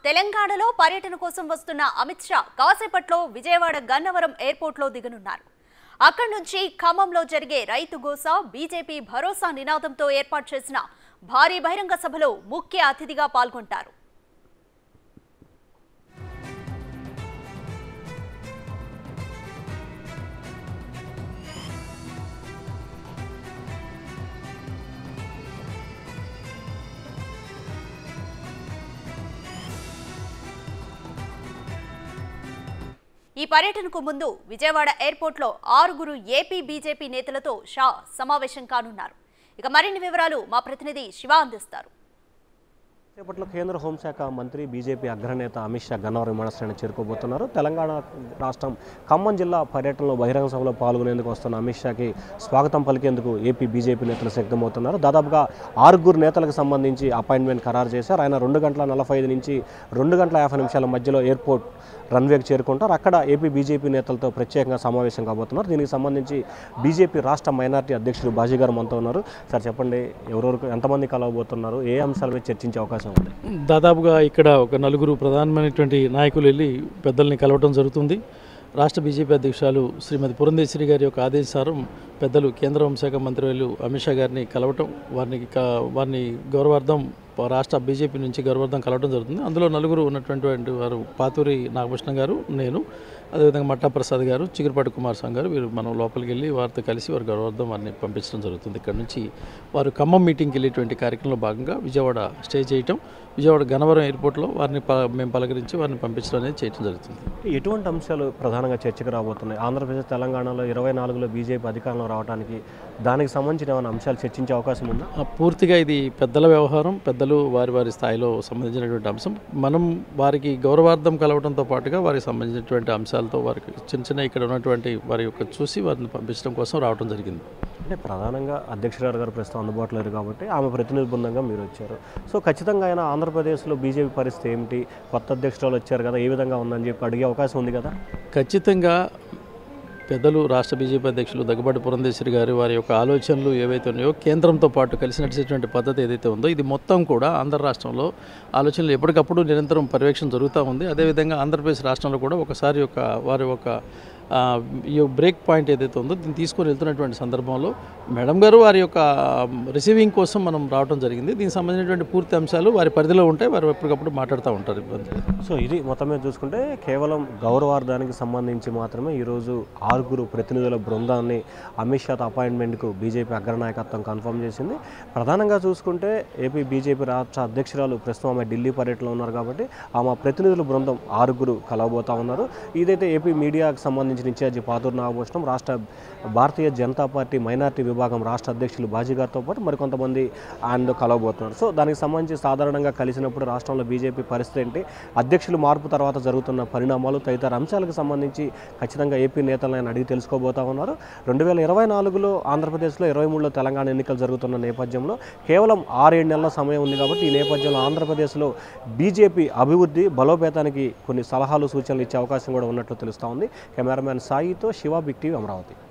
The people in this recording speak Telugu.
తెలంగాణలో పర్యటన కోసం వస్తున్న అమిత్ షా కాసేపట్లో విజయవాడ గన్నవరం ఎయిర్పోర్ట్లో దిగనున్నారు అక్కడి నుంచి ఖమ్మంలో జరిగే రైతు గోస బీజేపీ భరోసా నినాదంతో ఏర్పాటు చేసిన భారీ బహిరంగ సభలో ముఖ్య అతిథిగా పాల్గొంటారు ఈ పర్యటనకు ముందు విజయవాడ ఎయిర్పోర్ట్లో ఆరుగురు ఏపీ బీజేపీ నేతలతో షా సమావేశం కానున్నారు ఇక మరిన్ని వివరాలు మా ప్రతినిధి శివ అందిస్తారు సేపట్లో కేంద్ర హోంశాఖ మంత్రి బీజేపీ అగ్రనేత అమిత్ షా గన్నవరం విమానాశ్రయాన్ని చేరుకోబోతున్నారు తెలంగాణ రాష్ట్రం ఖమ్మం జిల్లా పర్యటనలో బహిరంగ సభలో పాల్గొనేందుకు వస్తున్న అమిత్ షాకి స్వాగతం పలికేందుకు ఏపీ బీజేపీ నేతలు సిద్ధమవుతున్నారు దాదాపుగా ఆరుగురు నేతలకు సంబంధించి అపాయింట్మెంట్ ఖరారు చేశారు ఆయన రెండు గంటల నలభై ఐదు నుంచి రెండు గంటల యాభై నిమిషాల మధ్యలో ఎయిర్పోర్ట్ రన్వేకి చేరుకుంటారు అక్కడ ఏపీ బీజేపీ నేతలతో ప్రత్యేకంగా సమావేశం కాబోతున్నారు దీనికి సంబంధించి బీజేపీ రాష్ట్ర మైనార్టీ అధ్యక్షుడు బాజీ గారు మనతో ఉన్నారు సార్ చెప్పండి ఎవరెవరికి ఎంతమంది కలవబోతున్నారు ఏ అంశాల మీద చర్చించే అవకాశం ఉంది దాదాపుగా ఇక్కడ ఒక నలుగురు ప్రధానమైనటువంటి నాయకులు వెళ్ళి పెద్దల్ని కలవటం జరుగుతుంది రాష్ట్ర బీజేపీ అధ్యక్షురాలు శ్రీమతి పురంధేశ్వరి గారి యొక్క ఆదేశారం పెద్దలు కేంద్ర హోంశాఖ మంత్రులు అమిత్ షా గారిని కలవటం వారిని క- వారిని గౌరవార్థం రాష్ట్ర బీజేపీ నుంచి గౌరవార్థం కలవడం జరుగుతుంది అందులో నలుగురు ఉన్నటువంటి వారు పాతూరి నాగభూషణ గారు నేను అదేవిధంగా మట్టా ప్రసాద్ గారు చిగురుపాటి కుమార్ స్వామి గారు వీరు మనం లోపలికి వెళ్ళి వారితో కలిసి వారి గౌరవార్థం వారిని పంపించడం జరుగుతుంది ఇక్కడ నుంచి వారు ఖమ్మం మీటింగ్కి వెళ్ళేటువంటి కార్యక్రమంలో భాగంగా విజయవాడ స్టే చేయటం విజయవాడ గన్నవరం ఎయిర్పోర్ట్లో వారిని ప మేము పలకరించి వారిని పంపించడం అనేది చేయడం జరుగుతుంది ఎటువంటి అంశాలు ప్రధానంగా చర్చకు రాబోతున్నాయి ఆంధ్రప్రదేశ్ తెలంగాణలో ఇరవై నాలుగులో బీజేపీ అధికారంలో రావడానికి దానికి సంబంధించిన ఏమైనా అంశాలు చర్చించే అవకాశం ఉందా ఆ, పూర్తిగా ఇది పెద్దల వ్యవహారం పెద్దలు వారి వారి స్థాయిలో సంబంధించినటువంటి అంశం మనం వారికి గౌరవార్థం కలవడంతో పాటుగా వారికి సంబంధించినటువంటి అంశాలతో వారికి చిన్న చిన్న ఇక్కడ ఉన్నటువంటి వారి యొక్క చూసి వారిని పంపించడం కోసం రావడం జరిగింది అంటే ప్రధానంగా అధ్యక్షురాలు గారు ప్రస్తుతం అందుబాటులో లేరు కాబట్టి ఆమె ప్రతినిధి బృందంగా మీరు వచ్చారు సో ఖచ్చితంగా ఆయన ఆంధ్రప్రదేశ్లో బీజేపీ పరిస్థితి ఏమిటి కొత్త అధ్యక్షురాలు వచ్చారు కదా ఏ విధంగా ఉందని చెప్పి అడిగే అవకాశం ఉంది కదా ఖచ్చితంగా పెద్దలు రాష్ట్ర బీజేపీ అధ్యక్షులు దగ్గుబాటి పురంధేశ్వరి గారి వారి యొక్క ఆలోచనలు ఏవైతే ఉన్నాయో కేంద్రంతో పాటు కలిసి నడిచేటువంటి పద్ధతి ఏదైతే ఉందో ఇది మొత్తం కూడా ఆంధ్ర రాష్ట్రంలో ఆలోచనలు ఎప్పటికప్పుడు నిరంతరం పర్యవేక్షణ జరుగుతూ ఉంది అదేవిధంగా ఆంధ్రప్రదేశ్ రాష్ట్రంలో కూడా ఒకసారి యొక్క వారి యొక్క ఆ, ఈ బ్రేక్ పాయింట్ ఏదైతే ఉందో దీన్ని తీసుకొని వెళ్తున్నటువంటి సందర్భంలో మేడం గారు వారి యొక్క రిసీవింగ్ కోసం మనం రావడం జరిగింది దీనికి సంబంధించినటువంటి పూర్తి అంశాలు వారి పరిధిలో ఉంటాయి వారు ఎప్పటికప్పుడు మాట్లాడుతూ ఉంటారు ఇబ్బంది లేదు. సో ఇది మొత్తం మీద చూసుకుంటే కేవలం గౌరవార్థానికి సంబంధించి మాత్రమే ఈరోజు ఆరుగురు ప్రతినిధుల బృందాన్ని అమిత్ షా అపాయింట్మెంట్కు బీజేపీ అగ్రనాయకత్వం కన్ఫర్మ్ చేసింది ప్రధానంగా చూసుకుంటే ఏపీ బీజేపీ రాష్ట్ర అధ్యక్షురాలు ప్రస్తుతం ఆమె ఢిల్లీ పర్యటనలో ఉన్నారు కాబట్టి ఆమె ప్రతినిధుల బృందం ఆరుగురు కలవబోతా ఉన్నారు ఇదైతే ఏపీ మీడియాకు సంబంధించిన ఇన్ఛార్జి పాతూరు నాగభూషణం రాష్ట్ర భారతీయ జనతా పార్టీ మైనార్టీ విభాగం రాష్ట్ర అధ్యక్షులు బాజీ గారితో పాటు మరికొంతమంది ఆయనతో కలవబోతున్నారు సో దానికి సంబంధించి సాధారణంగా కలిసినప్పుడు రాష్ట్రంలో బీజేపీ పరిస్థితి ఏంటి అధ్యక్షులు మార్పు తర్వాత జరుగుతున్న పరిణామాలు తదితర అంశాలకు సంబంధించి ఖచ్చితంగా ఏపీ నేతలను ఆయన అడిగి తెలుసుకోబోతా ఉన్నారు రెండు వేల ఇరవై నాలుగులో ఆంధ్రప్రదేశ్లో ఇరవై మూడులో తెలంగాణ ఎన్నికలు జరుగుతున్న నేపథ్యంలో కేవలం ఆరేడు నెలల సమయం ఉంది కాబట్టి ఈ నేపథ్యంలో ఆంధ్రప్రదేశ్లో బీజేపీ అభివృద్ధి బలోపేతానికి కొన్ని సలహాలు సూచనలు ఇచ్చే అవకాశం కూడా ఉన్నట్లు తెలుస్తూ ఉంది కెమెరామ్యాన్ సాయితో శివ బిగ్ టీవీ అమరావతి